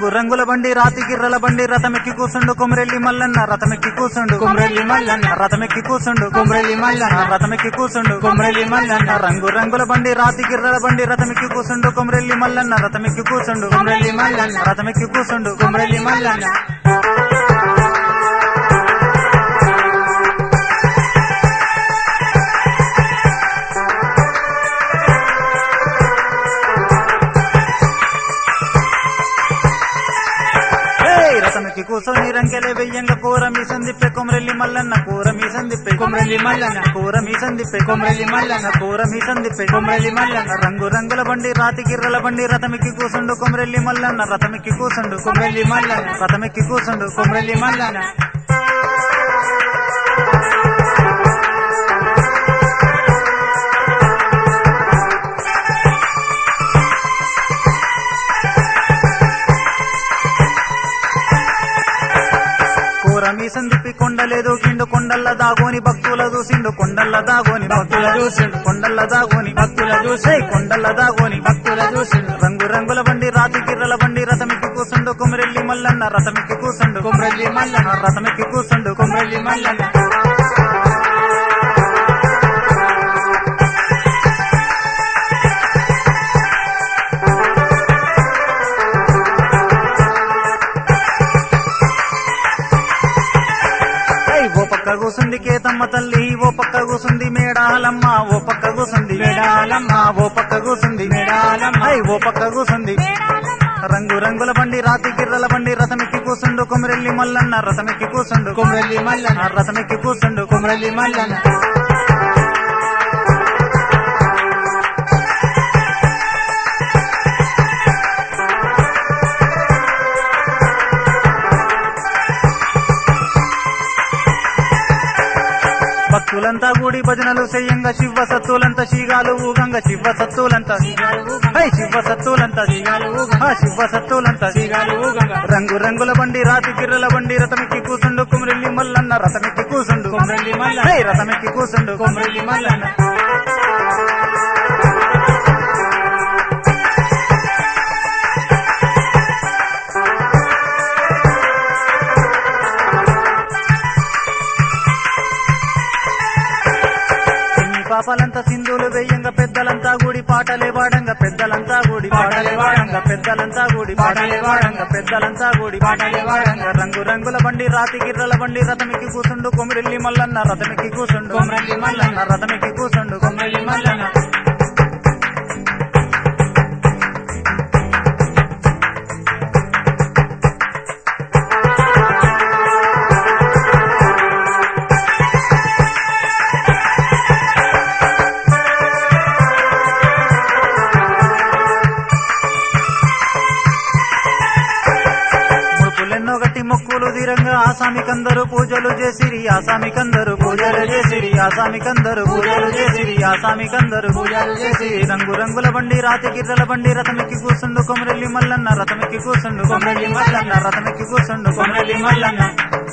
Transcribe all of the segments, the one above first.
రంగు రంగుల బండి రాతి గిర్రల బండి రథమెక్కి కూసుండు కొమరెల్లి మల్లన్న రథమెక్కి కూసుండు కొమరెల్లి మల్లన్న రథమెక్కి కూసుండు కొమరెల్లి మల్లన్న రథమెక్కి కూసుండు కొమరెల్లి మల్లన్న రంగు రంగుల బండి రాతి గిర్రల బండి రథమెక్కి కూసుండు కొమరెల్లి మల్లన్న రథమెక్కి కూసుండు కొమరెల్లి మల్లన్న రథమెక్కి కూసుండు కొమరెల్లి మల్లన్న ఏయ్ రథమెక్కి కూసోని రంకెలే వెయ్యంగ కూర మీ సందిప్పే కొమరెల్లి మల్లన్న కూర మీ సందిప్పే కొమరెల్లి మల్లన్న కూర మీ సందిప్పే కొమరెల్లి మల్లన్న కూర మీ సందిప్పే కొమరెల్లి మల్లన్న రంగు రంగుల బండి రాతి గిర్రల బండి రథమెక్కి కూసుండు కొమరెల్లి మల్లన్న రథమెక్కి కూసుండు కొమరెల్లి మల్లన్న రథమెక్కి కూసుండు కొమరెల్లి మల్లన్న కూర మీ సందిప్పి కొండలేదు కిండు కొండల్ల దాగోని భక్తుల చూసిండు కొండల్ల దాగోని భక్తుల చూసిండు. కొండల్ల దాగోని భక్తుల చూసిండు. ఏయ్ కొండల్ల దాగోని భక్తుల చూసిండు. రంగు రంగుల బండి రాతి గిర్రల బండి రథమెక్కి కూసుండు కొమరెల్లి మల్లన్న రథమెక్కి కూసుండు కొమరెల్లి మల్లన్న రథమెక్కి కూసుండు కొమరెల్లి మల్లన్న ఏయ్ ఓ పక్క కూసుంది కేతమ్మ తల్లి ఓ పక్క కూసుంది మేడాలమ్మ ఓ పక్క కూసుంది మేడాలమ్మ. ఓ పక్క కూసుంది మేడాలమ్మ. ఏయ్ ఓ పక్క కూసుంది రంగు రంగుల బండి రాతి గిర్రల బండి రథమెక్కి కూసుండు కొమరెల్లి మల్లన్న రథమెక్కి కూసుండు కొమరెల్లి మల్లన్న రథమెక్కి కూసుండు కొమరెల్లి మల్లన్న భక్తులంతా కూడి భజనలు చెయ్యంగా శివ సత్తులంతా శీగాలు ఊగంగా శివ సత్తులంతా హై శివ సత్తులంతా శీగాలు ఊగంగా. ఆ శివ సత్తులంతా శీగాలు ఊగంగా. రంగు రంగుల బండి రాతి గిర్రల బండి రథమెక్కి కూసుండు కుమరెల్లి మల్లన్న రథమెక్కి కూసుండు కొమరెల్లి మల్లన్న. హై రథమెక్కి కూసుండు కొమరెల్లి మల్లన్న చిన్ని పాపలంతా సింధులు వేయంగా పెద్దలంతా కూడి పాటలే వాడంగా పెద్దలంతా కూడి పాటలే వాడంగా. పెద్దలంతా కూడి పాటలే వాడంగా. పెద్దలంతా కూడి పాటలే వాడంగా. రంగు రంగుల బండి రాతి గిర్రల బండి రథమికి కూసుండు కొమిరెల్లి మల్లన్న రథమికి కూసుండు కొమరెల్లి మల్లన్న. రథమికి కూసుండు కొమరెల్లి మల్లన్న ముడుపులెన్నో గట్టి మొక్కులు తీరంగా ఆసామికందరూ పూజలు చేసిరి ఆసామికందరూ పూజలు చేసిరి ఆసామికందరూ పూజలు చేసిరి ఆసామికందరూ పూజలు చేసిరి. రంగు రంగుల బండి రాతి గిర్రల బండి రథమికి కూసుండు కొమరెల్లి మల్లన్న రథమికి కూసుండు కొమరెల్లి మల్లన్న. రథమికి కూసుండు కొమరెల్లి మల్లన్న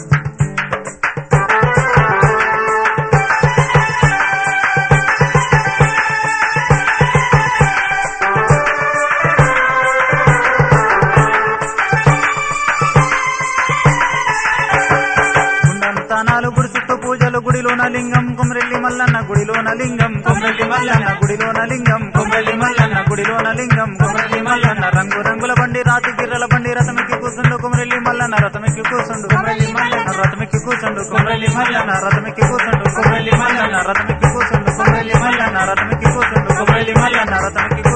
గుండంతానాలు గుడి చుట్టూ పూజలు గుడిలోన లింగం కొమరెల్లి మల్లన్న గుడిలోన లింగం కొమరెల్లి మల్లన్న. గుడిలోన లింగం కొమరెల్లి మల్లన్న. గుడిలోన లింగం కొమరెల్లి మల్లన్న. రంగు రంగుల బండి రాతి గిర్రల బండి రథమికి కూసుండు కొమరెల్లి మల్లన్న రథమికి కూసుండు కొమరెల్లి మల్లన్న. రథమికి కూసుండు కొమరెల్లి మల్లన్న. రథమికి కూసుండు కొమరెల్లి మల్లన్న. రథమికి కూసుండు కొమరెల్లి మల్లన్న. రథమికి కూసుండు కొమరెల్లి మల్లన్న. రథమికి